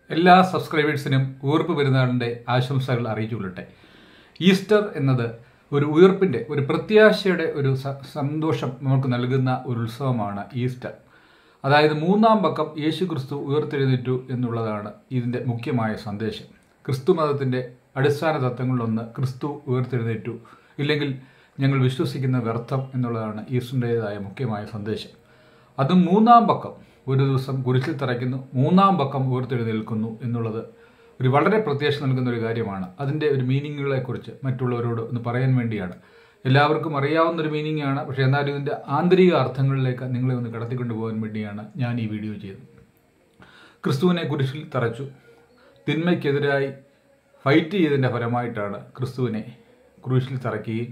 എല്ലാ സബ്സ്ക്രൈബേഴ്സിനും ഉയർപ്പ് പെരുന്നാളിൻ്റെ ആശംസകൾ അറിയിച്ചുകൊള്ളട്ടെ ഈസ്റ്റർ എന്നത് ഒരു ഉയർപ്പിൻ്റെ ഒരു പ്രത്യാശയുടെ ഒരു സ- സന്തോഷം നമുക്ക് നൽകുന്ന ഒരു ഉത്സവമാണ് ഈസ്റ്റർ അതായത് മൂന്നാം പക്കം യേശു ക്രിസ്തു ഉയർത്തെഴുന്നേറ്റു എന്നുള്ളതാണ് ഇതിൻ്റെ മുഖ്യമായ സന്ദേശം ക്രിസ്തു മതത്തിൻ്റെ അടിസ്ഥാന തത്വങ്ങളിലൊന്ന് ക്രിസ്തു ഉയർത്തെഴുന്നേറ്റു ഇല്ലെങ്കിൽ ഞങ്ങൾ വിശ്വസിക്കുന്ന വ്യർത്ഥം എന്നുള്ളതാണ് ഈസ്റ്ററിൻ്റേതായ മുഖ്യമായ സന്ദേശം അതും മൂന്നാം പക്കം ഒരു ദിവസം കുരിശിൽ തറയ്ക്കുന്നു മൂന്നാം പക്കം ഉയർത്തെഴുന്നേൽക്കുന്നു എന്നുള്ളത് ഒരു വളരെ പ്രത്യാശ നൽകുന്ന ഒരു കാര്യമാണ് അതിൻ്റെ ഒരു മീനിങ്ങുകളെക്കുറിച്ച് മറ്റുള്ളവരോട് ഒന്ന് പറയാൻ വേണ്ടിയാണ് എല്ലാവർക്കും അറിയാവുന്ന ഒരു മീനിങ് ആണ് പക്ഷേ എന്നാലും ഇതിൻ്റെ ആന്തരിക അർത്ഥങ്ങളിലേക്ക് നിങ്ങളെ ഒന്ന് കടത്തിക്കൊണ്ടു പോകാൻ വേണ്ടിയാണ് ഞാൻ ഈ വീഡിയോ ചെയ്തത് ക്രിസ്തുവിനെ കുരിശിൽ തറച്ചു തിന്മയ്ക്കെതിരായി ഫൈറ്റ് ചെയ്തതിൻ്റെ ഫലമായിട്ടാണ് ക്രിസ്തുവിനെ കുരിശിൽ തറയ്ക്കുകയും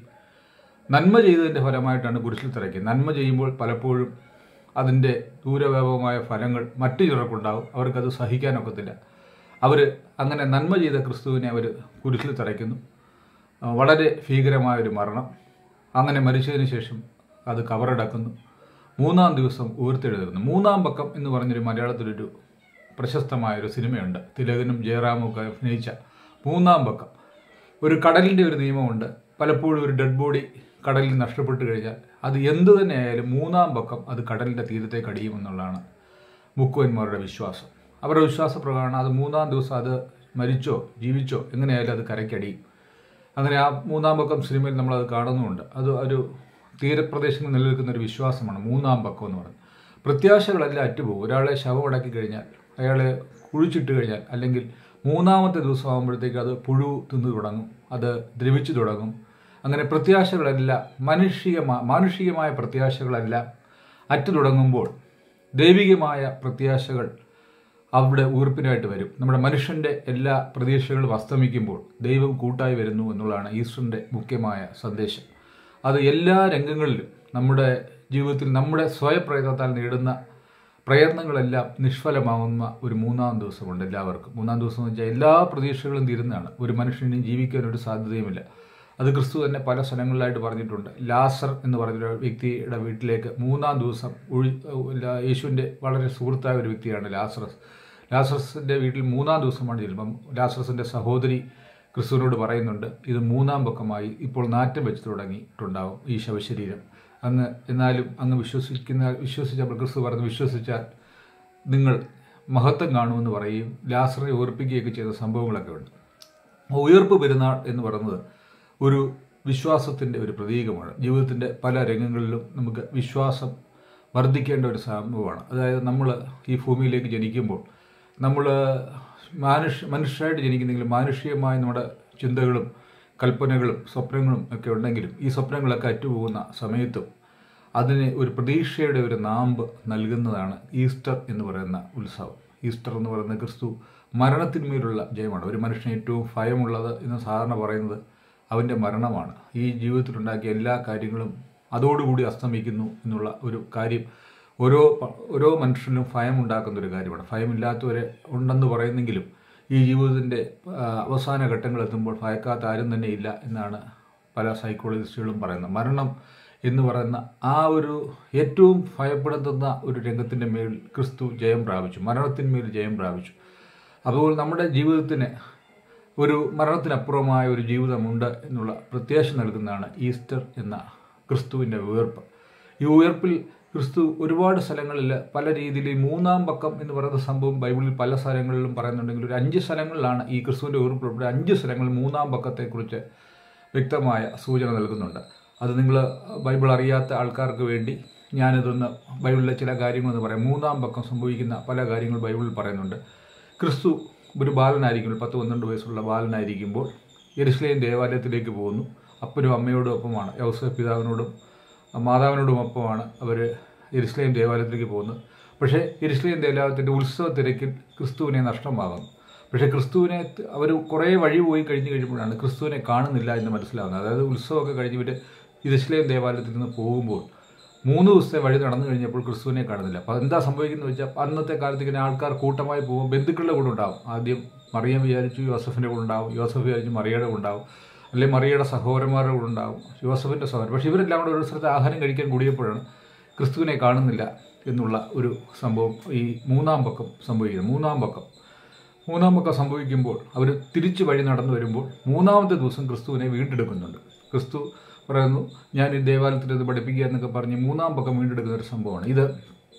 നന്മ ചെയ്തതിൻ്റെ ഫലമായിട്ടാണ് കുരിശിൽ തറയ്ക്കുക നന്മ ചെയ്യുമ്പോൾ പലപ്പോഴും അതിൻ്റെ ദൂരവ്യാപകമായ ഫലങ്ങൾ മറ്റു ചിലർക്കുണ്ടാവും അവർക്കത് സഹിക്കാനൊക്കത്തില്ല അവർ അങ്ങനെ നന്മ ചെയ്ത ക്രിസ്തുവിനെ അവർ കുരിശിൽ തറയ്ക്കുന്നു ആ, വളരെ ഭീകരമായ ഒരു മരണം അങ്ങനെ മരിച്ചതിന് ശേഷം അത് കവറടക്കുന്നു മൂന്നാം ദിവസം ഉയർത്തെഴുതുന്നു മൂന്നാം പക്കം എന്ന് പറഞ്ഞൊരു മലയാളത്തിലൊരു പ്രശസ്തമായ ഒരു സിനിമയുണ്ട് തിലകനും ജയറാമും ഒക്കെ അഭിനയിച്ച മൂന്നാം പക്കം ഒരു കടലിൻ്റെ ഒരു നിയമമുണ്ട് പലപ്പോഴും ഒരു ഡെഡ് ബോഡി കടലിൽ നഷ്ടപ്പെട്ടു കഴിഞ്ഞാൽ അത് എന്തു തന്നെ ആയാലും മൂന്നാം പക്കം അത് കടലിൻ്റെ തീരത്തേക്ക് അടിയുമെന്നുള്ളതാണ് മുക്കുവന്മാരുടെ വിശ്വാസം അവരുടെ വിശ്വാസപ്രകാരം അത് മൂന്നാം ദിവസം അത് മരിച്ചോ ജീവിച്ചോ എങ്ങനെയായാലും അത് കരയ്ക്കടിയും അങ്ങനെ ആ മൂന്നാം പക്കം സിനിമയിൽ നമ്മളത് കാണുന്നുമുണ്ട് അത് ഒരു തീരപ്രദേശങ്ങളിൽ നിലനിൽക്കുന്ന ഒരു വിശ്വാസമാണ് മൂന്നാം പക്കം എന്ന് പറയുന്നത് പ്രത്യാശകളെല്ലാം അറ്റുപോകും ഒരാളെ ശവമടക്കി കഴിഞ്ഞാൽ അയാളെ കുഴിച്ചിട്ട് കഴിഞ്ഞാൽ അല്ലെങ്കിൽ മൂന്നാമത്തെ ദിവസം ആകുമ്പോഴത്തേക്ക് അത് പുഴു തിന്നു തുടങ്ങും അത് ദ്രവിച്ചു തുടങ്ങും അങ്ങനെ പ്രത്യാശകളെല്ലാം മാനുഷികമായ മാനുഷികമായ പ്രത്യാശകളെല്ലാം അറ്റു തുടങ്ങുമ്പോൾ ദൈവികമായ പ്രത്യാശകൾ അവിടെ ഊർപ്പിനായിട്ട് വരും നമ്മുടെ മനുഷ്യൻ്റെ എല്ലാ പ്രതീക്ഷകളും അസ്തമിക്കുമ്പോൾ ദൈവം കൂട്ടായി വരുന്നു എന്നുള്ളതാണ് ഈസ്റ്ററിൻ്റെ മുഖ്യമായ സന്ദേശം അത് എല്ലാ രംഗങ്ങളിലും നമ്മുടെ ജീവിതത്തിൽ നമ്മുടെ സ്വയപ്രയത്നത്താൽ നേടുന്ന പ്രയത്നങ്ങളെല്ലാം നിഷ്ഫലമാവുന്ന ഒരു മൂന്നാം ദിവസമുണ്ട് എല്ലാവർക്കും മൂന്നാം ദിവസം എന്ന് വെച്ചാൽ എല്ലാ പ്രതീക്ഷകളും തീരുന്നതാണ് ഒരു മനുഷ്യനും ജീവിക്കാൻ ഒരു സാധ്യതയുമില്ല അത് ക്രിസ്തു തന്നെ പല സ്ഥലങ്ങളിലായിട്ട് പറഞ്ഞിട്ടുണ്ട് ലാസർ എന്ന് പറഞ്ഞൊരു വ്യക്തിയുടെ വീട്ടിലേക്ക് മൂന്നാം ദിവസം ഒഴി ല- യേശുവിൻ്റെ വളരെ സുഹൃത്തായ ഒരു വ്യക്തിയാണ് ലാസറസ് ലാസറസിൻ്റെ വീട്ടിൽ മൂന്നാം ദിവസമാണ് ചെല്ലുമ്പം ലാസറസിൻ്റെ സഹോദരി ക്രിസ്തുവിനോട് പറയുന്നുണ്ട് ഇത് മൂന്നാം പക്കമായി ഇപ്പോൾ നാറ്റം വെച്ച് തുടങ്ങിയിട്ടുണ്ടാവും ഈ ശവശരീരം അങ്ങ് എന്നാലും അങ്ങ് വിശ്വസിക്കുന്ന വിശ്വസിച്ചപ്പോൾ ക്രിസ്തു പറഞ്ഞ് വിശ്വസിച്ചാൽ നിങ്ങൾ മഹത്വം കാണുമെന്ന് പറയുകയും ലാസറെ ഉയർപ്പിക്കുകയൊക്കെ ചെയ്ത സംഭവങ്ങളൊക്കെ ഉണ്ട് ഉയർപ്പ് പെരുന്നാൾ എന്ന് പറയുന്നത് ഒരു വിശ്വാസത്തിൻ്റെ ഒരു പ്രതീകമാണ് ജീവിതത്തിൻ്റെ പല രംഗങ്ങളിലും നമുക്ക് വിശ്വാസം വർദ്ധിക്കേണ്ട ഒരു സംഭവമാണ് അതായത് നമ്മൾ ഈ ഭൂമിയിലേക്ക് ജനിക്കുമ്പോൾ നമ്മൾ മാനുഷ്യ മനുഷ്യരായിട്ട് ജനിക്കുന്നെങ്കിലും മാനുഷികമായ നമ്മുടെ ചിന്തകളും കൽപ്പനകളും സ്വപ്നങ്ങളും ഒക്കെ ഉണ്ടെങ്കിലും ഈ സ്വപ്നങ്ങളൊക്കെ അറ്റുപോകുന്ന സമയത്തും അതിന് ഒരു പ്രതീക്ഷയുടെ ഒരു നാമ്പ് നൽകുന്നതാണ് ഈസ്റ്റർ എന്ന് പറയുന്ന ഉത്സവം ഈസ്റ്റർ എന്ന് പറയുന്ന ക്രിസ്തു മരണത്തിന്മേലുള്ള ജയമാണ് ഒരു മനുഷ്യന് ഏറ്റവും ഭയമുള്ളത് എന്ന് സാധാരണ പറയുന്നത് അവൻ്റെ മരണമാണ് ഈ ജീവിതത്തിലുണ്ടാക്കിയ എല്ലാ കാര്യങ്ങളും അതോടുകൂടി അസ്തമിക്കുന്നു എന്നുള്ള ഒരു കാര്യം ഓരോ പ- ഓരോ മനുഷ്യനും ഭയമുണ്ടാക്കുന്ന ഒരു കാര്യമാണ് ഭയമില്ലാത്തവരെ ഉണ്ടെന്ന് പറയുന്നെങ്കിലും ഈ ജീവിതത്തിൻ്റെ ആ, അവസാന ഘട്ടങ്ങളെത്തുമ്പോൾ ഭയക്കാത്ത ആരും തന്നെ ഇല്ല എന്നാണ് പല സൈക്കോളജിസ്റ്റുകളും പറയുന്നത് മരണം എന്ന് പറയുന്ന ആ ഒരു ഏറ്റവും ഭയപ്പെടുത്തുന്ന ഒരു രംഗത്തിൻ്റെ മേൽ ക്രിസ്തു ജയം പ്രാപിച്ചു മരണത്തിന്മേൽ ജയം പ്രാപിച്ചു അപ്പോൾ നമ്മുടെ ജീവിതത്തിന് ഒരു മരണത്തിനപ്പുറമായ ഒരു ജീവിതമുണ്ട് എന്നുള്ള പ്രത്യാശ നൽകുന്നതാണ് ഈസ്റ്റർ എന്ന ക്രിസ്തുവിൻ്റെ ഉയർപ്പ് ഈ ഉയർപ്പിൽ ക്രിസ്തു ഒരുപാട് സ്ഥലങ്ങളിൽ പല രീതിയിൽ ഈ മൂന്നാം പക്കം എന്ന് പറയുന്ന സംഭവം ബൈബിളിൽ പല സ്ഥലങ്ങളിലും പറയുന്നുണ്ടെങ്കിൽ ഒരു അഞ്ച് സ്ഥലങ്ങളിലാണ് ഈ ക്രിസ്തുവിൻ്റെ ഉയർപ്പ് ഉൾപ്പെടെ അഞ്ച് സ്ഥലങ്ങളിൽ മൂന്നാം പക്കത്തെക്കുറിച്ച് വ്യക്തമായ സൂചന നൽകുന്നുണ്ട് അത് നിങ്ങൾ ബൈബിൾ അറിയാത്ത ആൾക്കാർക്ക് വേണ്ടി ഞാനിതൊന്ന് ബൈബിളിലെ ചില കാര്യങ്ങളെന്ന് പറയാം മൂന്നാം പക്കം സംഭവിക്കുന്ന പല കാര്യങ്ങൾ ബൈബിളിൽ പറയുന്നുണ്ട് ക്രിസ്തു ഒരു ബാലനായിരിക്കുമ്പോൾ പത്ത് പന്ത്രണ്ട് വയസ്സുള്ള ബാലനായിരിക്കുമ്പോൾ യെരുസലേം ദേവാലയത്തിലേക്ക് പോകുന്നു അപ്പനും അമ്മയോടും ഒപ്പമാണ് യൗസഫ് പിതാവിനോടും മാതാവിനോടും ഒപ്പമാണ് അവർ യെരുസലേം ദേവാലയത്തിലേക്ക് പോകുന്നത് പക്ഷേ യെരുസലേം ദേവാലയത്തിൻ്റെ ഉത്സവ തിരക്കിൽ ക്രിസ്തുവിനെ നഷ്ടമാകുന്നു പക്ഷേ ക്രിസ്തുവിനെ അവർ കുറേ വഴി പോയി കഴിഞ്ഞ് കഴിയുമ്പോഴാണ് ക്രിസ്തുവിനെ കാണുന്നില്ല എന്ന് മനസ്സിലാകുന്നത് അതായത് ഉത്സവമൊക്കെ കഴിഞ്ഞ് ഇവർ യെരുസലേം ദേവാലയത്തിൽ നിന്ന് പോകുമ്പോൾ മൂന്ന് ദിവസത്തെ വഴി നടന്നു കഴിഞ്ഞപ്പോൾ ക്രിസ്തുവിനെ കാണുന്നില്ല അപ്പോൾ എന്താ സംഭവിക്കുന്നത് വെച്ചാൽ അന്നത്തെ കാലത്ത് ഇങ്ങനെ ആൾക്കാർ കൂട്ടമായി പോകും ബന്ധുക്കളുടെ കൂടെ ഉണ്ടാവും ആദ്യം മറിയം വിചാരിച്ചു യോസഫിൻ്റെ കൂടെ ഉണ്ടാവും യോസഫ് വിചാരിച്ചു മറിയയുടെ കൂടെ ഉണ്ടാവും അല്ലെങ്കിൽ മറിയയുടെ സഹോദരന്മാരുടെ കൂടെ ഉണ്ടാവും യോസഫിൻ്റെ സഹോദരൻ പക്ഷേ ഇവരെല്ലാം കൂടെ ഒരു സ്ഥലത്ത് ആഹാരം കഴിക്കാൻ കൂടിയപ്പോഴാണ് ക്രിസ്തുവിനെ കാണുന്നില്ല എന്നുള്ള ഒരു സംഭവം ഈ മൂന്നാം പക്കം സംഭവിക്കുന്നത് മൂന്നാം പക്കം മൂന്നാം പക്കം സംഭവിക്കുമ്പോൾ അവർ തിരിച്ചു വഴി നടന്നു വരുമ്പോൾ മൂന്നാമത്തെ ദിവസം ക്രിസ്തുവിനെ വീണ്ടെടുക്കുന്നുണ്ട് ക്രിസ്തു പറയുന്നു ഞാൻ ഈ ദേവാലയത്തിൽ ഇത് പഠിപ്പിക്കുക എന്നൊക്കെ പറഞ്ഞ് മൂന്നാം പക്കം വീണ്ടെടുക്കുന്ന ഒരു സംഭവമാണ് ഇത്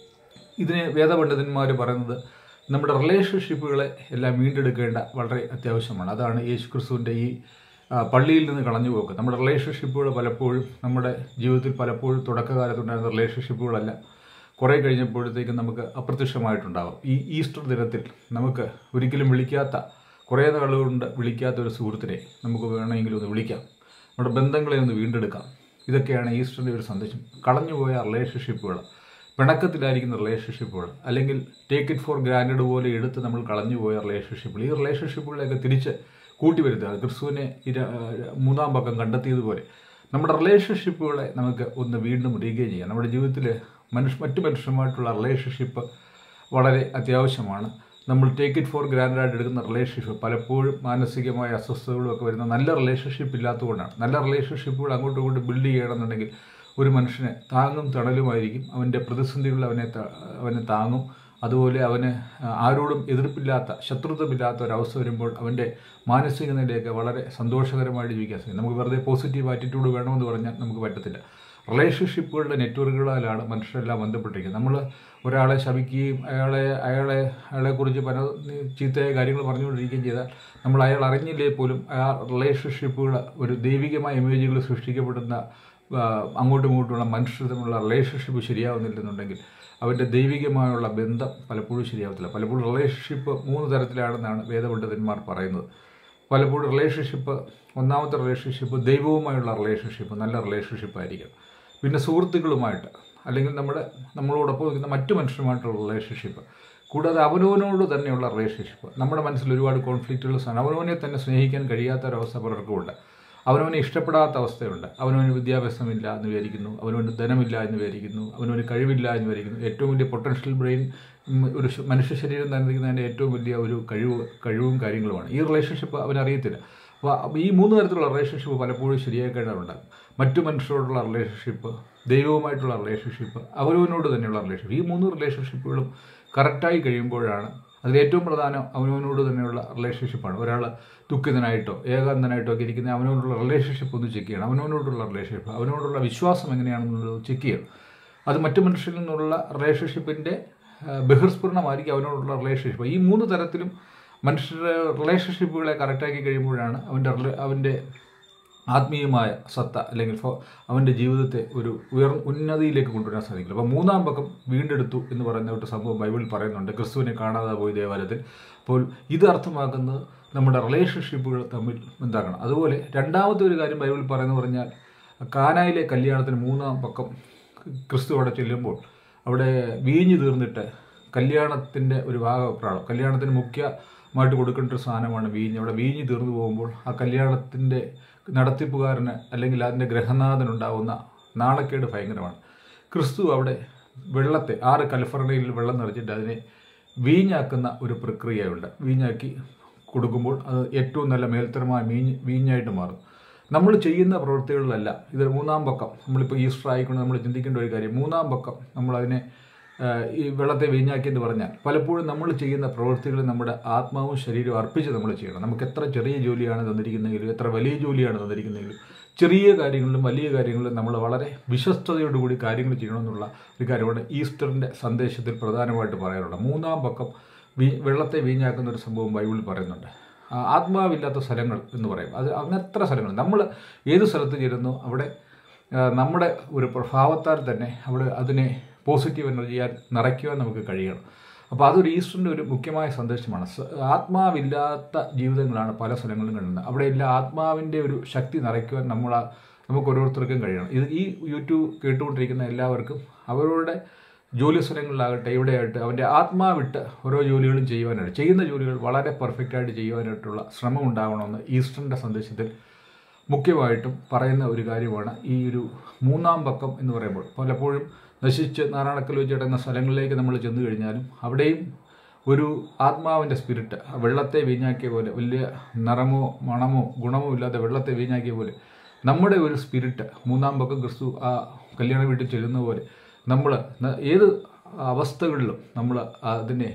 ഇതിനെ വേദപണ്ഡിതന്മാർ പറയുന്നത് നമ്മുടെ റിലേഷൻഷിപ്പുകളെ എല്ലാം വീണ്ടെടുക്കേണ്ട വളരെ അത്യാവശ്യമാണ് അതാണ് യേശു ക്രിസ്തുവിൻ്റെ ഈ ആ, പള്ളിയിൽ നിന്ന് കളഞ്ഞു പോക്ക് നമ്മുടെ റിലേഷൻഷിപ്പുകൾ പലപ്പോഴും നമ്മുടെ ജീവിതത്തിൽ പലപ്പോഴും തുടക്കകാലത്തുണ്ടായിരുന്ന റിലേഷൻഷിപ്പുകളല്ല കുറേ കഴിഞ്ഞപ്പോഴത്തേക്കും നമുക്ക് അപ്രത്യക്ഷമായിട്ടുണ്ടാകും ഈ ഈസ്റ്റർ ദിനത്തിൽ നമുക്ക് ഒരിക്കലും വിളിക്കാത്ത കുറേ നാളുകൊണ്ട് വിളിക്കാത്ത ഒരു സുഹൃത്തിനെ നമുക്ക് വേണമെങ്കിൽ ഒന്ന് വിളിക്കാം നമ്മുടെ ബന്ധങ്ങളെ ഒന്ന് വീണ്ടെടുക്കാം ഇതൊക്കെയാണ് ഈസ്റ്ററിൻ്റെ ഒരു സന്ദേശം കളഞ്ഞുപോയ റിലേഷൻഷിപ്പുകൾ പിണക്കത്തിലായിരിക്കുന്ന റിലേഷൻഷിപ്പുകൾ അല്ലെങ്കിൽ ടേക്ക് ഇറ്റ് ഫോർ ഗ്രാൻഡഡ് പോലെ എടുത്ത് നമ്മൾ കളഞ്ഞുപോയ റിലേഷൻഷിപ്പുകൾ ഈ റിലേഷൻഷിപ്പുകളെയൊക്കെ തിരിച്ച് കൂട്ടിവരുത്തുക ക്രിസ്തുവിനെ ഇര മൂന്നാം പക്കം കണ്ടെത്തിയതുപോലെ നമ്മുടെ റിലേഷൻഷിപ്പുകളെ നമുക്ക് ഒന്ന് വീണ്ടും റീഗെയിൻ ചെയ്യാം നമ്മുടെ ജീവിതത്തിൽ മനുഷ്യ മറ്റു മനുഷ്യരുമായിട്ടുള്ള റിലേഷൻഷിപ്പ് വളരെ അത്യാവശ്യമാണ് നമ്മൾ ടേക്ക് ഇറ്റ് ഫോർ ഗ്രാൻഡ് ആയിട്ട് എടുക്കുന്ന റിലേഷൻഷിപ്പ് പലപ്പോഴും മാനസികമായ അസ്വസ്ഥതകളും ഒക്കെ വരുന്ന നല്ല റിലേഷൻഷിപ്പ് ഇല്ലാത്തതുകൊണ്ടാണ് നല്ല റിലേഷൻഷിപ്പുകൾ അങ്ങോട്ടും ഇങ്ങോട്ടും ബിൽഡ് ചെയ്യണമെന്നുണ്ടെങ്കിൽ ഒരു മനുഷ്യനെ താങ്ങും തണലുമായിരിക്കും അവൻ്റെ പ്രതിസന്ധികളിൽ അവനെ ത- അവനെ താങ്ങും അതുപോലെ അവന് ആരോടും എതിർപ്പില്ലാത്ത ശത്രുത്വമില്ലാത്ത ഒരവസ്ഥ വരുമ്പോൾ അവൻ്റെ മാനസിക നിലയൊക്കെ വളരെ സന്തോഷകരമായിട്ട് ജീവിക്കാൻ സാധിക്കും നമുക്ക് വെറുതെ പോസിറ്റീവ് ആറ്റിറ്റ്യൂഡ് വേണമെന്ന് പറഞ്ഞാൽ നമുക്ക് പറ്റത്തില്ല റിലേഷൻഷിപ്പുകളുടെ നെറ്റ്വർക്കുകളാലാണ് മനുഷ്യരെല്ലാം ബന്ധപ്പെട്ടിരിക്കുന്നത് നമ്മൾ ഒരാളെ ശപിക്കുകയും അയാളെ അയാളെ അയാളെക്കുറിച്ച് പല ചീത്തയായ കാര്യങ്ങൾ പറഞ്ഞുകൊണ്ടിരിക്കുകയും ചെയ്താൽ നമ്മൾ അയാൾ അറിഞ്ഞില്ലേ പോലും ആ റിലേഷൻഷിപ്പുകൾ ഒരു ദൈവികമായ ഇമേജുകൾ സൃഷ്ടിക്കപ്പെടുന്ന ആ, അങ്ങോട്ടും ഇങ്ങോട്ടുമുള്ള മനുഷ്യർ തമ്മിലുള്ള റിലേഷൻഷിപ്പ് ശരിയാവുന്നില്ലെന്നുണ്ടെങ്കിൽ അവൻ്റെ ദൈവികമായുള്ള ബന്ധം പലപ്പോഴും ശരിയാവത്തില്ല പലപ്പോഴും റിലേഷൻഷിപ്പ് മൂന്ന് തരത്തിലാണെന്നാണ് വേദപണ്ഡിതന്മാർ പറയുന്നത് പലപ്പോഴും റിലേഷൻഷിപ്പ് ഒന്നാമത്തെ റിലേഷൻഷിപ്പ് ദൈവവുമായുള്ള റിലേഷൻഷിപ്പ് നല്ല റിലേഷൻഷിപ്പ് ആയിരിക്കും പിന്നെ സുഹൃത്തുക്കളുമായിട്ട് അല്ലെങ്കിൽ നമ്മുടെ നമ്മളോടൊപ്പം നിൽക്കുന്ന മറ്റു മനുഷ്യരുമായിട്ടുള്ള റിലേഷൻഷിപ്പ് കൂടാതെ അവനവനോട് തന്നെയുള്ള റിലേഷൻഷിപ്പ് നമ്മുടെ മനസ്സിൽ ഒരുപാട് കോൺഫ്ലിക്റ്റുകൾ സാധനം അവനവനെ തന്നെ സ്നേഹിക്കാൻ കഴിയാത്ത ഒരവസ്ഥ പലർക്കുമുണ്ട് അവനവനെ ഇഷ്ടപ്പെടാത്ത അവസ്ഥയുണ്ട് അവനവന് വിദ്യാഭ്യാസമില്ല എന്ന് വിചാരിക്കുന്നു അവനവന് ധനമില്ല എന്ന് വിചാരിക്കുന്നു അവനവന് കഴിവില്ല എന്ന് വിചാരിക്കുന്നു ഏറ്റവും വലിയ പൊട്ടൻഷ്യൽ ബ്രെയിൻ ഉം, ഒരു ശ- മനുഷ്യ ശരീരം തന്നിരിക്കുന്നതിൻ്റെ ഏറ്റവും വലിയ ഒരു കഴിവ് കഴിവും കാര്യങ്ങളുമാണ് ഈ റിലേഷൻഷിപ്പ് അവനറിയത്തില്ല അപ്പോൾ ഈ മൂന്ന് തരത്തിലുള്ള റിലേഷൻഷിപ്പ് പലപ്പോഴും ശരിയാക്കേണ്ടതുണ്ടാകും മറ്റു മനുഷ്യരോടുള്ള റിലേഷൻഷിപ്പ് ദൈവവുമായിട്ടുള്ള റിലേഷൻഷിപ്പ് അവനവനോട് തന്നെയുള്ള റിലേഷൻഷിപ്പ് ഈ മൂന്ന് റിലേഷൻഷിപ്പുകളും കറക്റ്റായി കഴിയുമ്പോഴാണ് അതിൽ ഏറ്റവും പ്രധാനം അവനവനോട് തന്നെയുള്ള റിലേഷൻഷിപ്പാണ് ഒരാൾ ദുഃഖിതനായിട്ടോ ഏകാന്തനായിട്ടോ ഒക്കെ ഇരിക്കുന്ന അവനോടുള്ള റിലേഷൻഷിപ്പ് ഒന്ന് ചെക്ക് ചെയ്യണം അവനവനോടുള്ള റിലേഷൻഷിപ്പ് അവനോടുള്ള വിശ്വാസം എങ്ങനെയാണെന്നുള്ളത് ചെക്ക് ചെയ്യണം അത് മറ്റു മനുഷ്യരിൽ നിന്നുള്ള റിലേഷൻഷിപ്പിൻ്റെ ബഹിർസ്ഫുരണമായിരിക്കും അവനോടുള്ള റിലേഷൻഷിപ്പ് ഈ മൂന്ന് തരത്തിലും മനുഷ്യരുടെ റിലേഷൻഷിപ്പുകളെ കറക്റ്റാക്കി കഴിയുമ്പോഴാണ് അവൻ്റെ റിലേ- അവൻ്റെ ആത്മീയമായ സത്ത അല്ലെങ്കിൽ ഫോ- അവൻ്റെ ജീവിതത്തെ ഒരു ഉയർ ഉന്നതിയിലേക്ക് കൊണ്ടുവരാൻ സാധിക്കില്ല അപ്പോൾ മൂന്നാം പക്കം വീണ്ടെടുത്തു എന്ന് പറയുന്ന ഒരു സംഭവം ബൈബിളിൽ പറയുന്നുണ്ട് ക്രിസ്തുവിനെ കാണാതെ പോയി ദേവാലയത്തിൽ അപ്പോൾ ഇത് അർത്ഥമാക്കുന്നത് നമ്മുടെ റിലേഷൻഷിപ്പുകൾ തമ്മിൽ എന്താക്കണം അതുപോലെ രണ്ടാമത്തെ ഒരു കാര്യം ബൈബിളിൽ പറയുന്നത് പറഞ്ഞാൽ കാനായിലെ കല്യാണത്തിന് മൂന്നാം പക്കം ക്രിസ്തു അവിടെ ചെല്ലുമ്പോൾ അവിടെ വീഞ്ഞു തീർന്നിട്ട് കല്യാണത്തിൻ്റെ ഒരു ഭാഗപ്രാളം കല്യാണത്തിന് മുഖ്യമായിട്ട് കൊടുക്കേണ്ട ഒരു സാധനമാണ് വീഞ്ഞ് അവിടെ വീഞ്ഞ് തീർന്നു പോകുമ്പോൾ ആ കല്യാണത്തിൻ്റെ നടത്തിപ്പുകാരന് അല്ലെങ്കിൽ അതിൻ്റെ ഗ്രഹനാഥനുണ്ടാവുന്ന നാണക്കേട് ഭയങ്കരമാണ് ക്രിസ്തു അവിടെ വെള്ളത്തെ ആറ് കലിഫർണിയയിൽ വെള്ളം നിറച്ചിട്ട് അതിനെ വീഞ്ഞാക്കുന്ന ഒരു പ്രക്രിയയുണ്ട് വീഞ്ഞാക്കി കൊടുക്കുമ്പോൾ അത് ഏറ്റവും നല്ല മേൽത്തരമായ വീഞ്ഞ് വീഞ്ഞായിട്ട് മാറും നമ്മൾ ചെയ്യുന്ന പ്രവൃത്തികളിലല്ല ഇത് മൂന്നാം പക്കം നമ്മളിപ്പോൾ ഈസ്റ്റർ ആയിക്കൊണ്ട് നമ്മൾ ചിന്തിക്കേണ്ട ഒരു കാര്യം മൂന്നാം പക്കം നമ്മളതിനെ ആ, ഈ വെള്ളത്തെ വീഞ്ഞാക്കി എന്ന് പറഞ്ഞാൽ പലപ്പോഴും നമ്മൾ ചെയ്യുന്ന പ്രവൃത്തികൾ നമ്മുടെ ആത്മാവും ശരീരവും അർപ്പിച്ച് നമ്മൾ ചെയ്യണം നമുക്ക് എത്ര ചെറിയ ജോലിയാണ് തന്നിരിക്കുന്നതെങ്കിലും എത്ര വലിയ ജോലിയാണ് തന്നിരിക്കുന്നതെങ്കിലും ചെറിയ കാര്യങ്ങളിലും വലിയ കാര്യങ്ങളിലും നമ്മൾ വളരെ വിശ്വസ്തയോടുകൂടി കാര്യങ്ങൾ ചെയ്യണമെന്നുള്ള ഒരു കാര്യമാണ് ഈസ്റ്ററിൻ്റെ സന്ദേശത്തിൽ പ്രധാനമായിട്ട് പറയാറുള്ളത് മൂന്നാം പക്കം വീ വെള്ളത്തെ വീഞ്ഞാക്കുന്ന ഒരു സംഭവം ബൈബിളിൽ പറയുന്നുണ്ട് ആ, ആത്മാവില്ലാത്ത സ്ഥലങ്ങൾ എന്ന് പറയും അത് അങ്ങനത്ര സ്ഥലങ്ങൾ നമ്മൾ ഏത് സ്ഥലത്ത് ചേരുന്നു അവിടെ ആ, നമ്മുടെ ഒരു പ്രഭാവത്താൽ തന്നെ അവിടെ അതിനെ പോസിറ്റീവ് എനർജിയാൽ നിറയ്ക്കുവാൻ നമുക്ക് കഴിയണം അപ്പോൾ അതൊരു ഈസ്റ്ററിൻ്റെ ഒരു മുഖ്യമായ സന്ദേശമാണ് സ- ആത്മാവില്ലാത്ത ജീവിതങ്ങളാണ് പല സ്ഥലങ്ങളിലും കാണുന്നത് അവിടെ എല്ലാം ആത്മാവിൻ്റെ ഒരു ശക്തി നിറയ്ക്കുവാൻ നമ്മൾ ആ- നമുക്ക് ഓരോരുത്തർക്കും കഴിയണം ഇത് ഈ യൂട്യൂബ് കേട്ടുകൊണ്ടിരിക്കുന്ന എല്ലാവർക്കും അവരുടെ ജോലി സ്ഥലങ്ങളിലാകട്ടെ ഇവിടെയായിട്ട് അവൻ്റെ ആത്മാവിട്ട് ഓരോ ജോലികളും ചെയ്യുവാനായിട്ട് ചെയ്യുന്ന ജോലികൾ വളരെ പെർഫെക്റ്റായിട്ട് ചെയ്യുവാനായിട്ടുള്ള ശ്രമം ഉണ്ടാവണമെന്ന് ഈസ്റ്ററിൻ്റെ സന്ദേശത്തിൽ മുഖ്യമായിട്ടും പറയുന്ന ഒരു കാര്യമാണ് ഈ ഒരു മൂന്നാം പക്കം എന്ന് പറയുമ്പോൾ പലപ്പോഴും നശിച്ച് നാരായണക്കൽ വെച്ച് കിടക്കുന്ന സ്ഥലങ്ങളിലേക്ക് നമ്മൾ ചെന്ന് കഴിഞ്ഞാലും അവിടെയും ഒരു ആത്മാവിൻ്റെ സ്പിരിറ്റ് വെള്ളത്തെ വീഞ്ഞാക്കിയ പോലെ വലിയ നിറമോ മണമോ ഗുണമോ ഇല്ലാത്ത വെള്ളത്തെ വീഞ്ഞാക്കിയ പോലെ നമ്മുടെ ഒരു സ്പിരിറ്റ് മൂന്നാം പക്കം ക്രിസ്തു ആ കല്യാണ വീട്ടിൽ ചെല്ലുന്ന പോലെ നമ്മൾ ഏത് അവസ്ഥകളിലും നമ്മൾ അതിനെ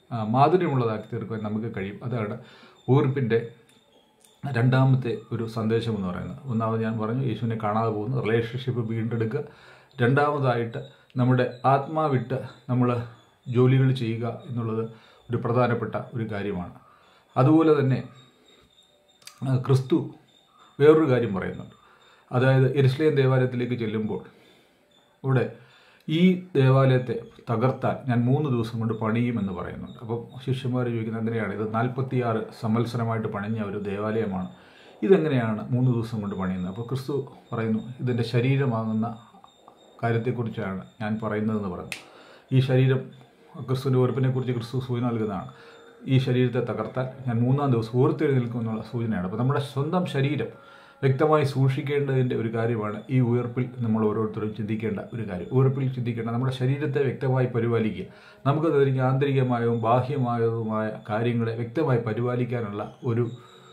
ആ, മാധുര്യമുള്ളതാക്കി തീർക്കുവാൻ നമുക്ക് കഴിയും അതാണ് ഊർപ്പിൻ്റെ രണ്ടാമത്തെ ഒരു സന്ദേശം എന്ന് പറയുന്നത് ഒന്നാമത് ഞാൻ പറഞ്ഞു യേശുവിനെ കാണാതെ പോകുന്നു റിലേഷൻഷിപ്പ് വീണ്ടെടുക്കുക രണ്ടാമതായിട്ട് നമ്മുടെ ആത്മാവിട്ട് നമ്മൾ ജോലികൾ ചെയ്യുക എന്നുള്ളത് ഒരു പ്രധാനപ്പെട്ട ഒരു കാര്യമാണ് അതുപോലെ തന്നെ ആ, ക്രിസ്തു വേറൊരു കാര്യം പറയുന്നുണ്ട് അതായത് എരുസലേം ദേവാലയത്തിലേക്ക് ചെല്ലുമ്പോൾ ഇവിടെ ഈ ദേവാലയത്തെ തകർത്താൽ ഞാൻ മൂന്ന് ദിവസം കൊണ്ട് പണിയുമെന്ന് പറയുന്നുണ്ട് അപ്പം ശിഷ്യന്മാർ ചോദിക്കുന്നത് എങ്ങനെയാണ് ഇത് നാൽപ്പത്തിയാറ് സംവത്സരമായിട്ട് പണിഞ്ഞ ഒരു ദേവാലയമാണ് ഇതെങ്ങനെയാണ് മൂന്ന് ദിവസം കൊണ്ട് പണിയുന്നത് അപ്പോൾ ക്രിസ്തു പറയുന്നു ഇതിൻ്റെ ശരീരമാകുന്ന കാര്യത്തെക്കുറിച്ചാണ് ഞാൻ പറയുന്നതെന്ന് പറഞ്ഞു ഈ ശരീരം ക്രിസ്തുവിൻ്റെ ഉറപ്പിനെ കുറിച്ച് ക്രിസ്തു സൂചന നൽകുന്നതാണ് ഈ ശരീരത്തെ തകർത്താൽ ഞാൻ മൂന്നാം ദിവസം ഉയർത്തെഴുന്നേൽക്കും എന്നുള്ള സൂചനയാണ് അപ്പോൾ നമ്മുടെ സ്വന്തം ശരീരം വ്യക്തമായി സൂക്ഷിക്കേണ്ടതിൻ്റെ ഒരു കാര്യമാണ് ഈ ഉയർപ്പിൽ നമ്മൾ ഓരോരുത്തരും ചിന്തിക്കേണ്ട ഒരു കാര്യം ഉയർപ്പിൽ ചിന്തിക്കേണ്ട നമ്മുടെ ശരീരത്തെ വ്യക്തമായി പരിപാലിക്കുക നമുക്ക് അതിന് ആന്തരികമായതും ബാഹ്യമായതുമായ കാര്യങ്ങളെ വ്യക്തമായി പരിപാലിക്കാനുള്ള ഒരു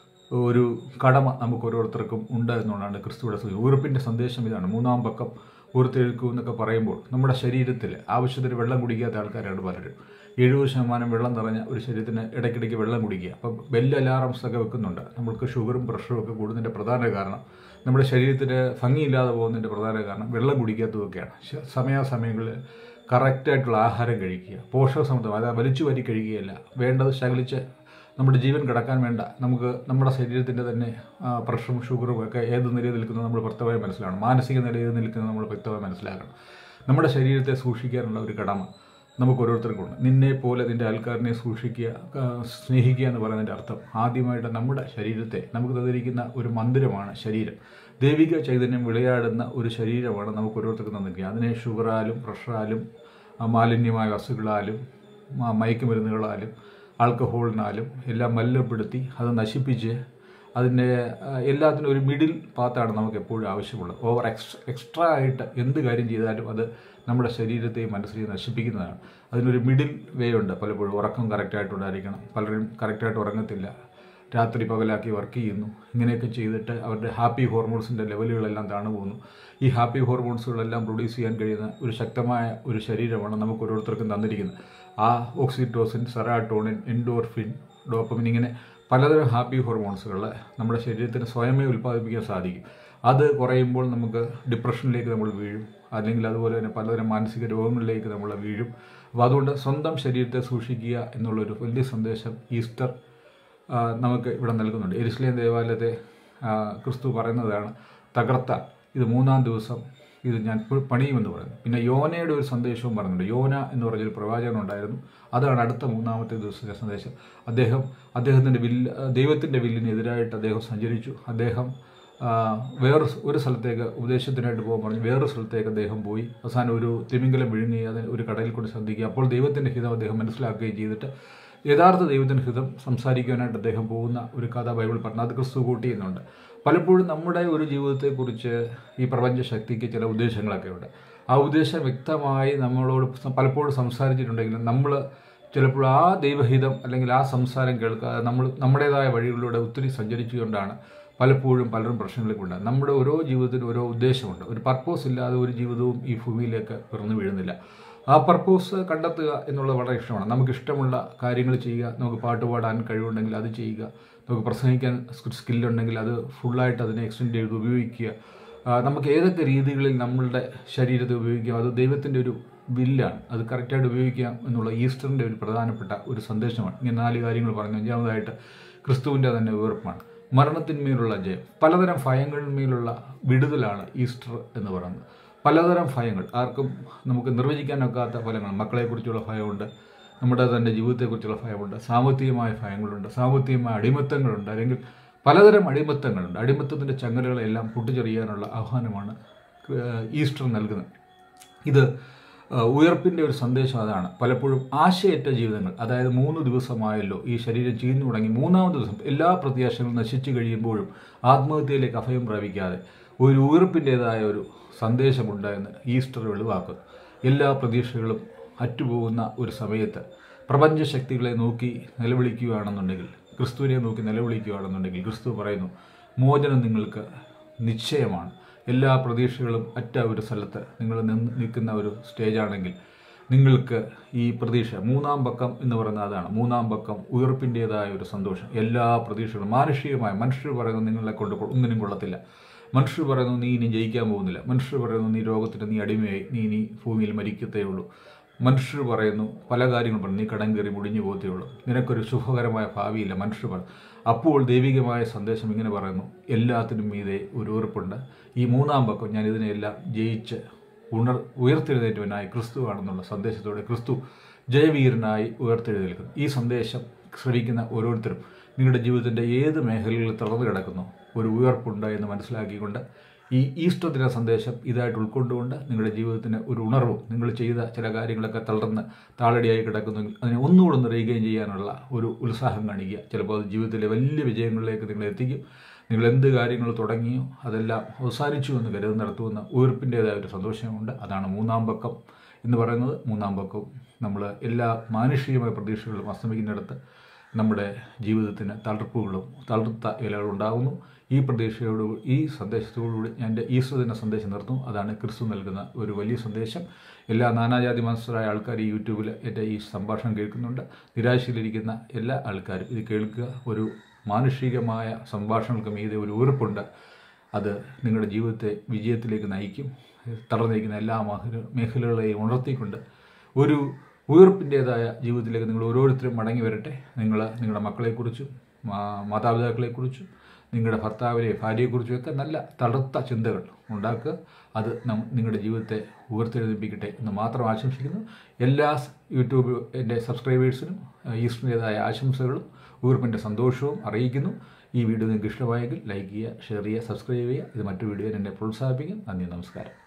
ഒരു കടമ നമുക്ക് ഓരോരുത്തർക്കും ഉണ്ട് എന്നുള്ളതാണ് ക്രിസ്തുവിടെ സൂചന ഉയർപ്പിൻ്റെ സന്ദേശം ഇതാണ് മൂന്നാം പക്കം ഉയർത്തെഴുക്കും എന്നൊക്കെ പറയുമ്പോൾ നമ്മുടെ ശരീരത്തിൽ ആവശ്യത്തിന് വെള്ളം കുടിക്കാത്ത ആൾക്കാരാണ് പലരും എഴുപത് ശതമാനം വെള്ളം നിറഞ്ഞ ഒരു ശരീരത്തിന് ഇടയ്ക്കിടയ്ക്ക് വെള്ളം കുടിക്കുക അപ്പം ബെല്ല് അലാറംസ് ഒക്കെ വെക്കുന്നുണ്ട് നമ്മൾക്ക് ഷുഗറും പ്രഷറും ഒക്കെ കൂടുന്നതിൻ്റെ പ്രധാന കാരണം നമ്മുടെ ശരീരത്തിന് ഭംഗിയില്ലാതെ പോകുന്നതിൻ്റെ പ്രധാന കാരണം വെള്ളം കുടിക്കാത്തതൊക്കെയാണ് ശ- സമയാസമയങ്ങളിൽ കറക്റ്റായിട്ടുള്ള ആഹാരം കഴിക്കുക പോഷകസമൃദ്ധം അതായത് വലിച്ചു വാരി കഴിക്കുകയല്ല വേണ്ടത് ശകലിച്ച് നമ്മുടെ ജീവൻ കിടക്കാൻ വേണ്ട നമുക്ക് നമ്മുടെ ശരീരത്തിൻ്റെ തന്നെ ആ, പ്രഷറും ഷുഗറും ഒക്കെ ഏത് നിലയിൽ നിൽക്കുന്നത് നമ്മൾ വ്യക്തമായി മനസ്സിലാക്കണം മാനസിക നിലയിൽ നിൽക്കുന്നത് നമ്മൾ വ്യക്തമായി മനസ്സിലാക്കണം നമ്മുടെ ശരീരത്തെ സൂക്ഷിക്കാനുള്ള ഒരു കടമ നമുക്ക് ഓരോരുത്തർക്കുണ്ട് നിന്നെ പോലെ നിൻ്റെ ആൾക്കാരനെ സൂക്ഷിക്കുക ആ, സ്നേഹിക്കുക എന്ന് പറയുന്നതിൻ്റെ അർത്ഥം ആദ്യമായിട്ട് നമ്മുടെ ശരീരത്തെ നമുക്ക് തന്നിരിക്കുന്ന ഒരു മന്ദിരമാണ് ശരീരം ദൈവിക ചൈതന്യം വിളയാടുന്ന ഒരു ശരീരമാണ് നമുക്ക് ഓരോരുത്തർക്കും തന്നിരിക്കുക അതിനെ ഷുഗറാലും പ്രഷറാലും ആ, മാലിന്യമായ വസ്തുക്കളാലും മ- മയക്കുമരുന്നുകളാലും ആൽക്കഹോളിനാലും എല്ലാം മലിനപ്പെടുത്തി അത് നശിപ്പിച്ച് അതിൻ്റെ ആ, എല്ലാത്തിനും ഒരു മിഡിൽ പാത്താണ് നമുക്ക് എപ്പോഴും ആവശ്യമുള്ളത് ഓവർ എക്സ് എക്സ്ട്രാ ആയിട്ട് എന്ത് കാര്യം ചെയ്താലും അത് നമ്മുടെ ശരീരത്തെയും മനസ്സിനെയും നശിപ്പിക്കുന്നതാണ് അതിനൊരു മിഡിൽ വേ ഉണ്ട് പലപ്പോഴും ഉറക്കം കറക്റ്റായിട്ട് ഉണ്ടായിരിക്കണം പലരും കറക്റ്റായിട്ട് ഉറങ്ങത്തില്ല രാത്രി പകലാക്കി വർക്ക് ചെയ്യുന്നു ഇങ്ങനെയൊക്കെ ചെയ്തിട്ട് അവരുടെ ഹാപ്പി ഹോർമോൺസിൻ്റെ ലെവലുകളെല്ലാം താണു പോകുന്നു ഈ ഹാപ്പി ഹോർമോൺസുകളെല്ലാം പ്രൊഡ്യൂസ് ചെയ്യാൻ കഴിയുന്ന ഒരു ശക്തമായ ഒരു ശരീരമാണ് നമുക്ക് ഓരോരുത്തർക്കും തന്നിരിക്കുന്നത് ആ ഓക്സിറ്റോസിൻ സെറാട്ടോണിൻ എൻഡോർഫിൻ ഡോപ്പമിൻ ഇങ്ങനെ പലതരം ഹാപ്പി ഹോർമോൺസുകൾ നമ്മുടെ ശരീരത്തിന് സ്വയമേ ഉൽപ്പാദിപ്പിക്കാൻ സാധിക്കും അത് കുറയുമ്പോൾ നമുക്ക് ഡിപ്രഷനിലേക്ക് നമ്മൾ വീഴും അല്ലെങ്കിൽ അതുപോലെ തന്നെ പലതരം മാനസിക രോഗങ്ങളിലേക്ക് നമ്മൾ വീഴും അപ്പോൾ അതുകൊണ്ട് സ്വന്തം ശരീരത്തെ സൂക്ഷിക്കുക എന്നുള്ളൊരു വലിയ സന്ദേശം ഈസ്റ്റർ ആ, നമുക്ക് ഇവിടെ നൽകുന്നുണ്ട് എരുസലേം ദേവാലയത്തെ ആ, ക്രിസ്തു പറയുന്നതാണ് തകർത്താൽ ഇത് മൂന്നാം ദിവസം ഇത് ഞാൻ പ- പണിയുമെന്ന് പറയുന്നു പിന്നെ യോനയുടെ ഒരു സന്ദേശവും പറഞ്ഞിട്ടുണ്ട് യോന എന്ന് പറഞ്ഞൊരു പ്രവാചകൻ ഉണ്ടായിരുന്നു അതാണ് അടുത്ത മൂന്നാമത്തെ ദിവസത്തെ സന്ദേശം അദ്ദേഹം അദ്ദേഹത്തിൻ്റെ വില്ല് ദൈവത്തിൻ്റെ വില്ലിനെതിരായിട്ട് അദ്ദേഹം സഞ്ചരിച്ചു അദ്ദേഹം ആ, വേറെ സ് ഒരു സ്ഥലത്തേക്ക് ഉപദേശത്തിനായിട്ട് പോകാൻ പറഞ്ഞു വേറൊരു സ്ഥലത്തേക്ക് അദ്ദേഹം പോയി അവസാനം ഒരു തിമിംഗലം വിഴുങ്ങി അതിന് ഒരു കടലിൽ കൊണ്ട് ശ്രദ്ധിക്കുക അപ്പോൾ ദൈവത്തിൻ്റെ ഹിതം അദ്ദേഹം മനസ്സിലാക്കുകയും ചെയ്തിട്ട് യഥാർത്ഥ ദൈവത്തിൻ്റെ ഹിതം സംസാരിക്കുവാനായിട്ട് അദ്ദേഹം പോകുന്ന ഒരു കഥ ബൈബിൾ പറഞ്ഞു അത് ക്രിസ്തു കൂട്ടിയുന്നുണ്ട് പലപ്പോഴും നമ്മുടെ ഒരു ജീവിതത്തെക്കുറിച്ച് ഈ പ്രപഞ്ച ശക്തിക്ക് ചില ഉദ്ദേശങ്ങളൊക്കെ ഉണ്ട് ആ ഉദ്ദേശം വ്യക്തമായി നമ്മളോട് സ- പലപ്പോഴും സംസാരിച്ചിട്ടുണ്ടെങ്കിലും നമ്മൾ ചിലപ്പോൾ ആ ദൈവഹിതം അല്ലെങ്കിൽ ആ സംസാരം കേൾക്കാതെ നമ്മൾ നമ്മുടേതായ വഴികളിലൂടെ ഒത്തിരി സഞ്ചരിച്ചുകൊണ്ടാണ് പലപ്പോഴും പലരും പ്രശ്നങ്ങളിലേക്ക് ഉണ്ടാകും നമ്മുടെ ഓരോ ജീവിതത്തിനും ഓരോ ഉദ്ദേശമുണ്ട് ഒരു പർപ്പോസ് ഇല്ലാതെ ഒരു ജീവിതവും ഈ ഭൂമിയിലേക്ക് പിറന്നു വീഴുന്നില്ല ആ പർപ്പോസ് കണ്ടെത്തുക എന്നുള്ളത് വളരെ ഇഷ്ടമാണ് നമുക്ക് ഇഷ്ടമുള്ള കാര്യങ്ങൾ ചെയ്യുക നമുക്ക് പാട്ട് പാടാൻ കഴിവുണ്ടെങ്കിൽ അത് ചെയ്യുക നമുക്ക് പ്രസംഗിക്കാൻ സ്കില്ലുണ്ടെങ്കിൽ അത് ഫുള്ളായിട്ട് അതിനെ എക്സ്റ്റെൻഡ് ചെയ്ത് ഉപയോഗിക്കുക ആ, നമുക്ക് ഏതൊക്കെ രീതികളിൽ നമ്മളുടെ ശരീരത്തെ ഉപയോഗിക്കാം അത് ദൈവത്തിൻ്റെ ഒരു വില്ലാണ് അത് കറക്റ്റായിട്ട് ഉപയോഗിക്കാം എന്നുള്ള ഈസ്റ്ററിൻ്റെ ഒരു പ്രധാനപ്പെട്ട ഒരു സന്ദേശമാണ് ഇങ്ങനെ നാല് കാര്യങ്ങൾ പറഞ്ഞു അഞ്ചാമതായിട്ട് ക്രിസ്തുവിൻ്റെ തന്നെ ഉയർപ്പാണ് മരണത്തിന്മേലുള്ള ജയം പലതരം ഭയങ്ങളിന്മേലുള്ള വിടുതലാണ് ഈസ്റ്റർ എന്ന് പറയുന്നത് പലതരം ഭയങ്ങൾ ആർക്കും നമുക്ക് നിർവചിക്കാനൊക്കാത്ത ഫലങ്ങൾ മക്കളെക്കുറിച്ചുള്ള ഭയമുണ്ട് നമ്മുടെ തന്നെ ജീവിതത്തെക്കുറിച്ചുള്ള ഭയമുണ്ട് സാമ്പത്തികമായ ഭയങ്ങളുണ്ട് സാമ്പത്തികമായ അടിമത്തങ്ങളുണ്ട് അല്ലെങ്കിൽ പലതരം അടിമത്തങ്ങളുണ്ട് അടിമത്തത്തിൻ്റെ ചങ്ങലകളെല്ലാം പൊട്ടിച്ചെറിയാനുള്ള ആഹ്വാനമാണ് ഏഹ്, ഈസ്റ്റർ നൽകുന്നത് ഇത് ഏഹ്, ഉയർപ്പിൻ്റെ ഒരു സന്ദേശം അതാണ് പലപ്പോഴും ആശയറ്റ ജീവിതങ്ങൾ അതായത് മൂന്ന് ദിവസമായല്ലോ ഈ ശരീരം ചീഞ്ഞു തുടങ്ങി മൂന്നാം ദിവസം എല്ലാ പ്രത്യാശകളും നശിച്ചു കഴിയുമ്പോഴും ആത്മഹത്യയിലേക്ക് അഭയം പ്രാപിക്കാതെ ഒരു ഉയർപ്പിൻ്റെതായ ഒരു സന്ദേശമുണ്ട് എന്ന് ഈസ്റ്റർ വെളിവാക്കുന്നു എല്ലാ പ്രതീക്ഷകളും അറ്റുപോകുന്ന ഒരു സമയത്ത് പ്രപഞ്ചശക്തികളെ നോക്കി നിലവിളിക്കുകയാണെന്നുണ്ടെങ്കിൽ ക്രിസ്തുവിനെ നോക്കി നിലവിളിക്കുകയാണെന്നുണ്ടെങ്കിൽ ക്രിസ്തു പറയുന്നു മോചനം നിങ്ങൾക്ക് നിശ്ചയമാണ് എല്ലാ പ്രതീക്ഷകളും അറ്റ ഒരു സ്ഥലത്ത് നിങ്ങൾ നിന്ന് നിൽക്കുന്ന ഒരു സ്റ്റേജാണെങ്കിൽ നിങ്ങൾക്ക് ഈ പ്രതീക്ഷ മൂന്നാം പക്കം എന്ന് പറയുന്നത് അതാണ് മൂന്നാം പക്കം ഉയർപ്പിൻ്റെതായ ഒരു സന്തോഷം എല്ലാ പ്രതീക്ഷകളും മാനുഷികമായ മനുഷ്യർ പറയുന്നത് നിങ്ങളെ കൊണ്ട് കൊ- ഒന്നിനും കൊള്ളത്തില്ല മനുഷ്യർ പറയുന്നു നീ ഇനി ജയിക്കാൻ പോകുന്നില്ല മനുഷ്യർ പറയുന്നു നീ രോഗത്തിന് നീ അടിമയായി നീ ഇനി ഭൂമിയിൽ മരിക്കത്തേ ഉള്ളൂ മനുഷ്യർ പറയുന്നു പല കാര്യങ്ങളും പറഞ്ഞു നീ കടം കയറി മുടിഞ്ഞു പോകത്തേ ഉള്ളൂ നിനക്കൊരു ശുഭകരമായ ഭാവിയില്ല മനുഷ്യർ പറയും അപ്പോൾ ദൈവികമായ സന്ദേശം ഇങ്ങനെ പറയുന്നു എല്ലാത്തിനും മീതെ ഒരു ഉറപ്പുണ്ട് ഈ മൂന്നാം പക്കം ഞാൻ ഇതിനെല്ലാം ജയിച്ച് ഉണർ ഉയർത്തെഴുന്നേറ്റവനായി ക്രിസ്തുവാണെന്നുള്ള സന്ദേശത്തോടെ ക്രിസ്തു ജയവീരനായി ഉയർത്തെഴുന്നേൽക്കുന്നു ഈ സന്ദേശം ശ്രവിക്കുന്ന ഓരോരുത്തരും നിങ്ങളുടെ ജീവിതത്തിൻ്റെ ഏത് മേഖലകളിൽ തളർന്നു കിടക്കുന്നു ഒരു ഉയർപ്പുണ്ട് എന്ന് മനസ്സിലാക്കിക്കൊണ്ട് ഈ ഈസ്റ്റർ ദിന സന്ദേശം ഇതായിട്ട് ഉൾക്കൊണ്ടുകൊണ്ട് നിങ്ങളുടെ ജീവിതത്തിന് ഒരു ഉണർവും നിങ്ങൾ ചെയ്ത ചില കാര്യങ്ങളൊക്കെ തളർന്ന് താളടിയായി കിടക്കുന്നെങ്കിൽ അതിനെ ഒന്നുകൂടെ ഒന്ന് റീഗെയിൻ ചെയ്യാനുള്ള ഒരു ഉത്സാഹം കാണിക്കുക ചിലപ്പോൾ അത് ജീവിതത്തിലെ വലിയ വിജയങ്ങളിലേക്ക് നിങ്ങളെ എത്തിക്കും നിങ്ങൾ എന്ത് കാര്യങ്ങൾ തുടങ്ങിയോ അതെല്ലാം അവസാനിച്ചു എന്ന് കരുതി നടത്തുമെന്ന ഉയർപ്പിൻ്റേതായ ഒരു സന്തോഷമുണ്ട് അതാണ് മൂന്നാം പക്കം എന്ന് പറയുന്നത് മൂന്നാം പക്കവും നമ്മൾ എല്ലാ മാനുഷികമായ പ്രതീക്ഷകളും അസ്തമിക്കുന്നിടത്ത് നമ്മുടെ ജീവിതത്തിന് തളർപ്പുകളും തളർത്ത ഇലകളും ഉണ്ടാകുന്നു ഈ പ്രതീക്ഷയോട് ഈ സന്ദേശത്തോടുകൂടി ഞാൻ എൻ്റെ ഈശ്വര ദിന സന്ദേശം നിർത്തും അതാണ് ക്രിസ്തു നൽകുന്ന ഒരു വലിയ സന്ദേശം എല്ലാ നാനാജാതി മനസ്സരായ ആൾക്കാർ ഈ യൂട്യൂബിൽ എൻ്റെ ഈ സംഭാഷണം കേൾക്കുന്നുണ്ട് നിരാശയിലിരിക്കുന്ന എല്ലാ ആൾക്കാരും ഇത് കേൾക്കുക ഒരു മാനുഷികമായ സംഭാഷണങ്ങൾക്ക് മീതെ ഒരു ഉറപ്പുണ്ട് അത് നിങ്ങളുടെ ജീവിതത്തെ വിജയത്തിലേക്ക് നയിക്കും തളർന്നിരിക്കുന്ന എല്ലാ മേഖല മേഖലകളെയും ഉണർത്തിക്കൊണ്ട് ഒരു ഉയർപ്പിൻ്റേതായ ജീവിതത്തിലേക്ക് നിങ്ങൾ ഓരോരുത്തരും മടങ്ങി വരട്ടെ നിങ്ങൾ നിങ്ങളുടെ മക്കളെക്കുറിച്ചും മാ- മാതാപിതാക്കളെക്കുറിച്ചും നിങ്ങളുടെ ഭർത്താവിനെ ഭാര്യയെക്കുറിച്ചും ഒക്കെ നല്ല തളർത്ത ചിന്തകൾ ഉണ്ടാക്കുക അത് നം- നിങ്ങളുടെ ജീവിതത്തെ ഉയർത്തെഴുന്നേൽപ്പിക്കട്ടെ എന്ന് മാത്രം ആശംസിക്കുന്നു എല്ലാ സ് യൂട്യൂബ് എൻ്റെ സബ്സ്ക്രൈബേഴ്സിനും ഈസ്റ്ററിൻ്റെതായ ആശംസകളും ഉയർപ്പിൻ്റെ സന്തോഷവും അറിയിക്കുന്നു ഈ വീഡിയോ നിങ്ങൾക്ക് ഇഷ്ടമായെങ്കിൽ ലൈക്ക് ചെയ്യുക ഷെയർ ചെയ്യുക സബ്സ്ക്രൈബ് ചെയ്യുക ഇത് മറ്റു വീഡിയോയിൽ എന്നെ പ്രോത്സാഹിപ്പിക്കും നന്ദി നമസ്കാരം